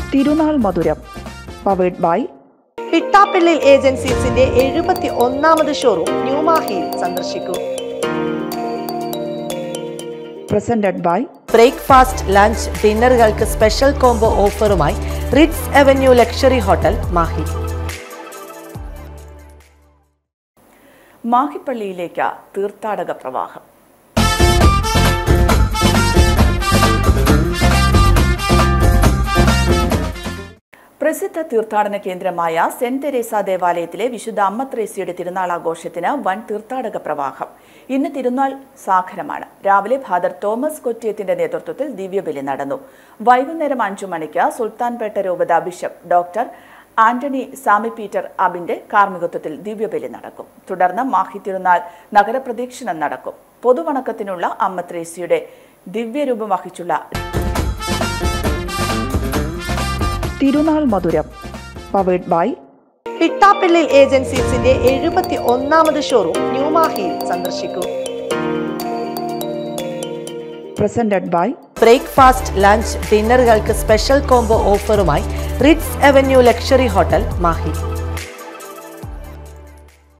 തിരുനാൾ മധുരം powered by Pittappillil ഏജൻസീസിന്റെ എഴുപത്തി ഒന്നാമത് ഷോറൂം ന്യൂമാഹിയിൽ സന്ദർശിക്കൂ പ്രസന്റഡ് ബൈ ബ്രേക്ക്ഫാസ്റ്റ് ലഞ്ച് ഡിന്നറുകൾക്ക് സ്പെഷ്യൽ കോംബോ ഓഫറുമായി Ritz Avenue luxury hotel Mahe മാഹിപ്പള്ളിയിലേക്ക് തീർത്ഥാടക പ്രവാഹം പ്രസിദ്ധ തീർത്ഥാടന കേന്ദ്രമായ സെന്റ് തെരേസ ദേവാലയത്തിലെ വിശുദ്ധ അമ്മ ത്രേസ്യയുടെ തിരുനാൾ ആഘോഷത്തിന് വൻ തീർത്ഥാടക പ്രവാഹം ഇന്ന് തിരുനാൾ സാഖരമാണ് രാവിലെ ഫാദർ തോമസ് കൊറ്റിയത്തിന്റെ നേതൃത്വത്തിൽ ദിവ്യബലി നടന്നു വൈകുന്നേരം അഞ്ചു മണിക്ക് സുൽത്താൻപേട്ട രൂപത ബിഷപ്പ് ഡോക്ടർ ആന്റണി സാമി പീറ്റർ അബിന്റെ കാർമ്മികത്വത്തിൽ ദിവ്യബലി നടക്കും തുടർന്ന് മാഹി തിരുനാൾ നഗരപ്രദക്ഷിണം നടക്കും പൊതുവണക്കത്തിനുള്ള അമ്മ ത്രേസ്യയുടെ ദിവ്യരൂപം വഹിച്ചുള്ള തിരുനാൾ മധുരം പവേഡ് ബൈ പിട്ടാപ്പിള്ളിൽ ഏജൻസീസിന്റെ എഴുപത്തി ഒന്നാമത് ഷോറൂം ന്യൂമാഹിയിൽ സന്ദർശിക്കൂ പ്രസന്റഡ് ബൈ ബ്രേക്ക്ഫാസ്റ്റ് ലഞ്ച് ഡിന്നറുകൾക്ക് സ്പെഷ്യൽ കോംബോ ഓഫറുമായി Ritz Avenue luxury hotel Mahe